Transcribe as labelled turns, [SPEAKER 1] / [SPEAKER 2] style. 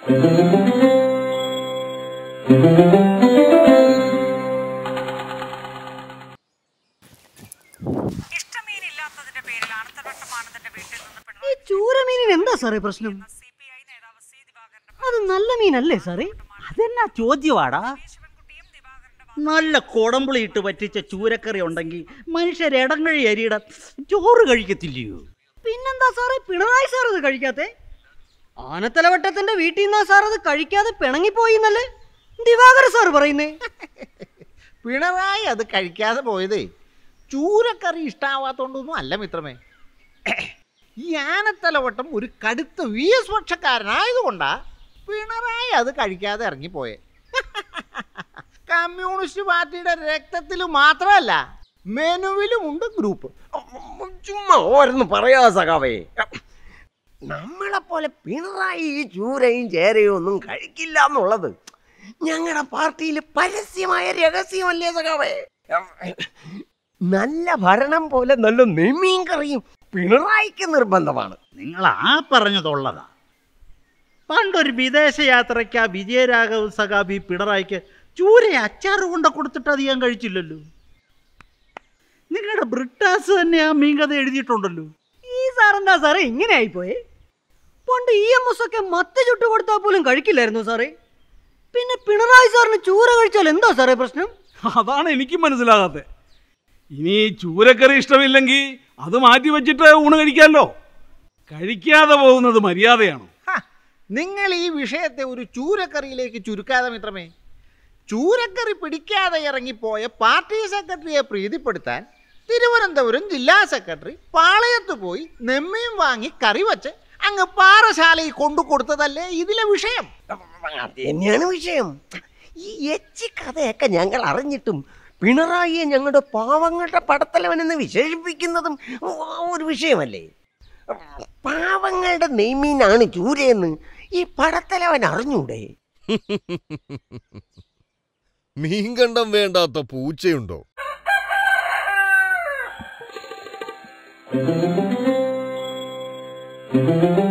[SPEAKER 1] ഇഷ്ടമീനില്ലാത്തതിന്റെ പേരിൽ ആനത്തവട്ടം ആനന്ദന്റെ വീട്ടിൽ നിന്ന്
[SPEAKER 2] ഈ
[SPEAKER 1] പിണറായി
[SPEAKER 2] ചൂരമീനിന് എന്താ സാറേ പ്രശ്നം
[SPEAKER 1] സി പി ഐ നേതാവ് സി ദിവാകരന്റെ
[SPEAKER 2] അത് നല്ല മീനല്ലേ സാറേ
[SPEAKER 3] അതെന്നാ ചോദ്യവാടാ
[SPEAKER 1] ശിവൻകുട്ടിയും ദിവാകരന്റെ
[SPEAKER 3] നല്ല കുടമ്പുളി ഇട്ട് പറ്റിച്ച ചൂരക്കറി ഉണ്ടെങ്കിൽ മനുഷ്യർ ഇടങ്ങഴി അരിയുടെ ചോറ് കഴിക്കത്തില്ലയോ
[SPEAKER 2] പിന്നെന്താ സാറേ പിണറായി സാർ അത് കഴിക്കാത്തെ ആനത്തലവട്ടത്തിന്റെ വീട്ടിൽ നിന്നാ സാർ അത് കഴിക്കാതെ പിണങ്ങിപ്പോയി എന്നല്ലേ ദിവാകര സാർ പറയുന്നേ
[SPEAKER 4] പിണറായി അത് കഴിക്കാതെ പോയതേ ചൂരക്കറി ഇഷ്ടാവാത്തോണ്ടൊന്നും അല്ല മിത്രമേ ഈ ആനത്തലവട്ടം ഒരു കടുത്ത വി എസ് പക്ഷക്കാരനായതുകൊണ്ടാ പിണറായി അത് കഴിക്കാതെ ഇറങ്ങിപ്പോയെ കമ്മ്യൂണിസ്റ്റ് പാർട്ടിയുടെ രക്തത്തിൽ മാത്രമല്ല മെനുവിലും ഉണ്ട് ഗ്രൂപ്പ്
[SPEAKER 5] ചുമ്മാ ഓരോന്ന് പറയാ സഖാവേ നമ്മളെ പോലെ പിണറായി ഈ ചൂരയും ചേരയും ഒന്നും കഴിക്കില്ല എന്നുള്ളത് ഞങ്ങളുടെ പാർട്ടിയിൽ പരസ്യമായ രഹസ്യമല്ലേ സഖാവേ നല്ല ഭരണം പോലെ നല്ല നെമ്മീൻ കറിയും പിണറായിക്ക് നിർബന്ധമാണ്
[SPEAKER 3] നിങ്ങൾ ആ പറഞ്ഞതുള്ളതാ പണ്ടൊരു വിദേശ യാത്രയ്ക്ക് ആ വിജയരാഘവ് സഖാബി പിണറായിക്ക് ചൂര അച്ചാറ് കൊണ്ട് കൊടുത്തിട്ട് അധികം കഴിച്ചില്ലല്ലോ നിങ്ങളുടെ ബ്രിട്ടാസ് തന്നെ ആ മീൻകഥ എഴുതിയിട്ടുണ്ടല്ലോ
[SPEAKER 2] ഈ സാർ എന്താ സാറേ ഇങ്ങനെ ആയിപ്പോയേ പണ്ട് ഇ എം എസ് ഒക്കെ മത്ത ചുട്ടു കൊടുത്താൽ പോലും കഴിക്കില്ലായിരുന്നു സാറേ പിന്നെ പിണറായി സാറിന് ചൂര കഴിച്ചാൽ എന്താ സാറേ പ്രശ്നം
[SPEAKER 6] അതാണ് എനിക്ക് മനസ്സിലാകാത്തത് ഇനി ചൂരക്കറി ഇഷ്ടമില്ലെങ്കിൽ അത് മാറ്റി വെച്ചിട്ട് ഊണ് കഴിക്കാമല്ലോ കഴിക്കാതെ പോകുന്നത് മര്യാദയാണ്
[SPEAKER 4] ഹ, നിങ്ങൾ ഈ വിഷയത്തെ ഒരു ചൂരക്കറിയിലേക്ക് ചുരുക്കാതെ മിത്രമേ ചൂരക്കറി പിടിക്കാതെ ഇറങ്ങിപ്പോയ പാർട്ടി സെക്രട്ടറിയെ പ്രീതിപ്പെടുത്താൻ തിരുവനന്തപുരം ജില്ലാ സെക്രട്ടറി പാളയത്ത് പോയി നെമ്മയും വാങ്ങി കറി വച്ച് അങ്ങ് പാറശാലയിൽ കൊണ്ടു കൊടുത്തതല്ലേ ഇതിലെ വിഷയം
[SPEAKER 5] അത് തന്നെയാണ് വിഷയം ഈ എച്ചി കഥയൊക്കെ ഞങ്ങൾ അറിഞ്ഞിട്ടും പിണറായിയെ ഞങ്ങളുടെ പാവങ്ങളുടെ പടത്തലവനെന്ന് വിശേഷിപ്പിക്കുന്നതും ഒരു വിഷയമല്ലേ പാവങ്ങളുടെ നെയ്മീനാണ് ചൂരയെന്ന് ഈ പടത്തലവൻ അറിഞ്ഞൂടെ
[SPEAKER 7] മീൻകണ്ടം വേണ്ടാത്ത പൂച്ചയുണ്ടോ
[SPEAKER 8] Thank you.